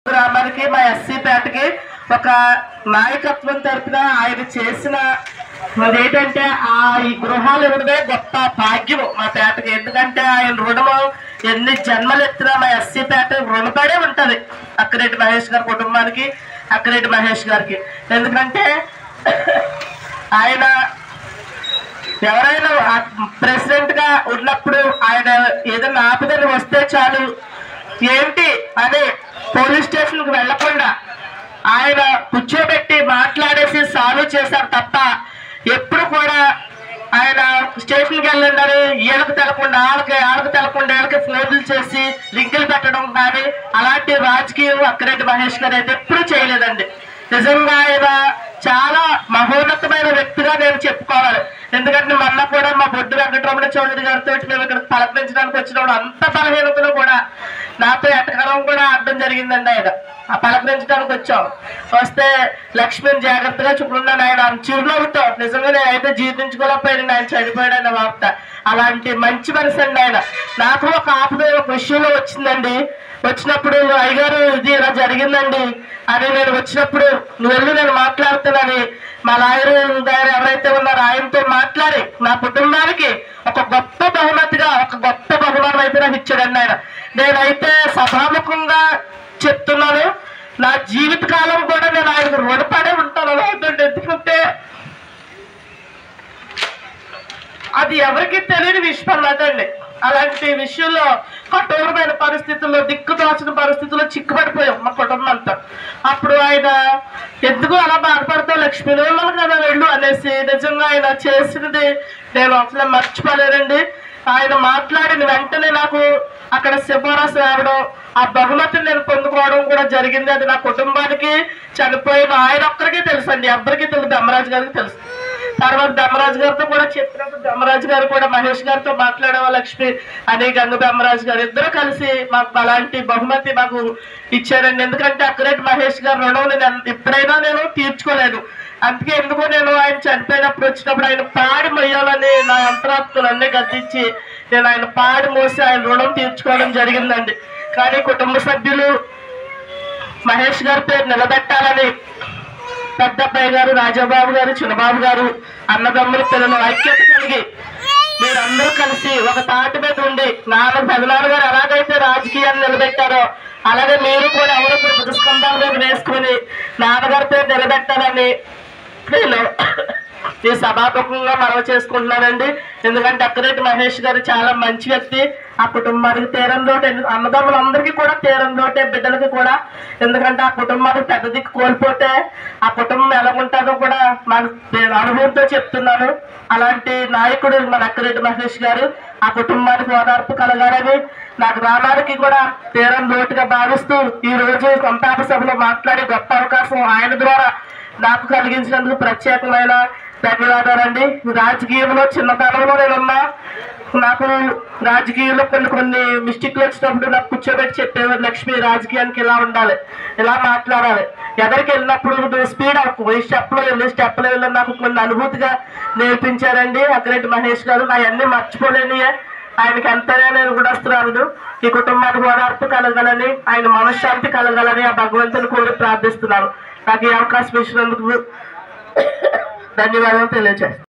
గ్రామానికి మా ఎస్సీ పేటకి ఒక నాయకత్వం తరపున ఆయన చేసిన అదేంటంటే ఆ ఈ గృహాలు ఇవ్వడమే గొప్ప భాగ్యం మా పేటకి ఎందుకంటే ఆయన రుణము ఎన్ని జన్మలు ఎత్తినా మా ఎస్సీ పేట రుణపడే ఉంటది అక్కిరెడ్డి మహేష్ గారి కుటుంబానికి అక్కిరెడ్డి మహేష్ గారికి ఎందుకంటే ఆయన ఎవరైనా ప్రెసిడెంట్ గా ఉన్నప్పుడు ఆయన ఏదైనా ఆపదని వస్తే చాలు ఏంటి అని పోలీస్ స్టేషన్ కి వెళ్లకుండా ఆయన కూర్చోబెట్టి మాట్లాడేసి సాల్వ్ చేశారు తప్ప ఎప్పుడు కూడా ఆయన స్టేషన్కి వెళ్ళండి వీళ్ళకి తెలకుండా వాళ్ళకి వాళ్ళకి తెలకుండా వీళ్ళకి ఫోన్లు చేసి లింకులు పెట్టడం కానీ అలాంటి రాజకీయం అక్కిరెడ్డి మహేష్ గారు అయితే ఎప్పుడూ చేయలేదండి నిజంగా ఆయన చాలా మహోన్నతమైన వ్యక్తిగా నేను చెప్పుకోవాలి ఎందుకంటే మొన్న కూడా మా బొడ్డు వెంకటరమణ చౌదరి గారితో మేము ఇక్కడ పలకరించడానికి వచ్చినప్పుడు అంత బలహీనతలో కూడా నాతో ఎటకరం కూడా ఆడడం జరిగిందండి ఆయన ఆ పలకరించడానికి వచ్చాం వస్తే లక్ష్మిని జాగ్రత్తగా చూపుకున్నాను ఆయన చిరునవ్వుతో నిజంగా నేను అయితే జీర్ణించుకోలేకపోయాను ఆయన చనిపోయాడన్న వార్త అలాంటి మంచి మనిషి అండి ఆయన నాకు ఒక ఆపద ఒక విషయంలో వచ్చిందండి వచ్చినప్పుడు అయ్యగారు ఇది ఇలా జరిగిందండి అని నేను వచ్చినప్పుడు నువ్వు వెళ్ళి నేను మాట్లాడుతున్నాను మా లాయర్ గారు ఎవరైతే ఉన్నారో ఆయనతో మాట్లాడి నా కుటుంబానికి ఒక గొప్ప బహుమతిగా ఒక గొప్ప బహుమానం అయితే నాకు ఇచ్చాడండి ఆయన నేనైతే సభాముఖంగా చెప్తున్నాను నా జీవితకాలం కూడా నేను ఆయనకు రుణపడే ఉంటాను అవుతుంది ఎందుకంటే అది ఎవరికి తెలియని విషయం అన్నదండి అలాంటి విషయంలో కఠోరమైన పరిస్థితుల్లో దిక్కు తోచిన పరిస్థితుల్లో చిక్కుపడిపోయాం మా కుటుంబం అంతా అప్పుడు ఆయన ఎందుకు అలా బాధపడతావు లక్ష్మీ నువ్వు కదా వెళ్ళు అనేసి నిజంగా ఆయన చేసినది నేను అసలు మర్చిపోలేనండి ఆయన మాట్లాడిన వెంటనే నాకు అక్కడ సిఫారసు రావడం ఆ బహుమతిని నేను పొందుకోవడం కూడా జరిగింది అది నా కుటుంబానికి చనిపోయిన ఆయన ఒక్కరికే తెలుసు అండి ఎవరికి తెలుసు ధర్మరాజు గారికి తెలుసు తర్వాత ధర్మరాజు గారితో కూడా చెప్పినప్పుడు ధర్మరాజు గారు కూడా మహేష్ గారితో మాట్లాడేవా లక్ష్మి అని గంగ ధర్మరాజు గారు ఇద్దరు కలిసి మాకు అలాంటి బహుమతి మాకు ఇచ్చారండి ఎందుకంటే అక్కడేటి మహేష్ గారు రుణం నేను ఎంత- ఎప్పుడైనా నేను తీర్చుకోలేదు అందుకే ఎందుకో నేను ఆయన చనిపోయినప్పుడు వచ్చినప్పుడు ఆయన పాడి మొయ్యాలని నా అంతరాత్మలన్నీ గద్దించి నేను ఆయన పాడి మోసి ఆయన రుణం తీర్చుకోవడం జరిగిందండి కానీ కుటుంబ సభ్యులు మహేష్ గారి పేరు నిలబెట్టాలని పెద్దబ్బాయి గారు రాజాబాబు గారు చిన్నబాబు గారు అన్నదమ్ముల పిల్లలు ఐక్యత కలిగి మీరందరూ కలిసి ఒక తాటి మీద ఉండి నాన్న పెదనాన్న గారు ఎలాగైతే రాజకీయాన్ని నిలబెట్టారో అలాగే మీరు కూడా ఎవరో ఒకరు ప్రతిస్పందాల మీద వేసుకుని నాన్నగారి పేరు నిలబెట్టాలని నేను ఈ సభాముఖంగా మనవి చేసుకుంటున్నానండి ఎందుకంటే అక్కరెడ్డి మహేష్ గారు చాలా మంచి వ్యక్తి ఆ కుటుంబానికి తీరంలోటే అన్నదమ్ములందరికీ కూడా తీరంలోటే బిడ్డలకి కూడా ఎందుకంటే ఆ కుటుంబానికి పెద్ద దిక్కు కోల్పోతే ఆ కుటుంబం ఎలా ఉంటుందో కూడా నాకు నేను అనుభవంతో చెప్తున్నాను అలాంటి నాయకుడు మన అక్కరెడ్డి మహేష్ గారు ఆ కుటుంబానికి ఓదార్పు కలగాలని నా గ్రామానికి కూడా తీరం లోటుగా భావిస్తూ ఈ రోజు సంతాప సభలో మాట్లాడే గొప్ప అవకాశం ఆయన ద్వారా నాకు కలిగించినందుకు ప్రత్యేకమైన ధన్యవాదాలండి రాజకీయంలో చిన్నతనంలో నేనున్నా నాకు రాజకీయంలో కొన్ని కొన్ని మిస్టేక్లు వచ్చినప్పుడు నాకు కూర్చోబెట్టి చెప్పేవారు లక్ష్మి రాజకీయానికి ఇలా ఉండాలి ఇలా మాట్లాడాలి ఎక్కడికి వెళ్ళినప్పుడు నువ్వు స్పీడ్ అవ్వకు ఈ స్టెప్లో వెళ్ళి స్టెప్లో వెళ్ళి నాకు కొన్ని అనుభూతిగా నేర్పించారండి అక్కరెడ్డి మహేష్ గారు నా అన్నీ మర్చిపోలేనియే ఆయనకి ఎంతైనా నేను కూడా వస్తున్నాను ఈ కుటుంబానికి ఓదార్పు కలగాలని ఆయన మనశ్శాంతి కలగాలని ఆ భగవంతుని కోరి ప్రార్థిస్తున్నాను నాకు ఈ అవకాశం ఇచ్చినందుకు ధన్యవాదాలు తెలియజేస్తాను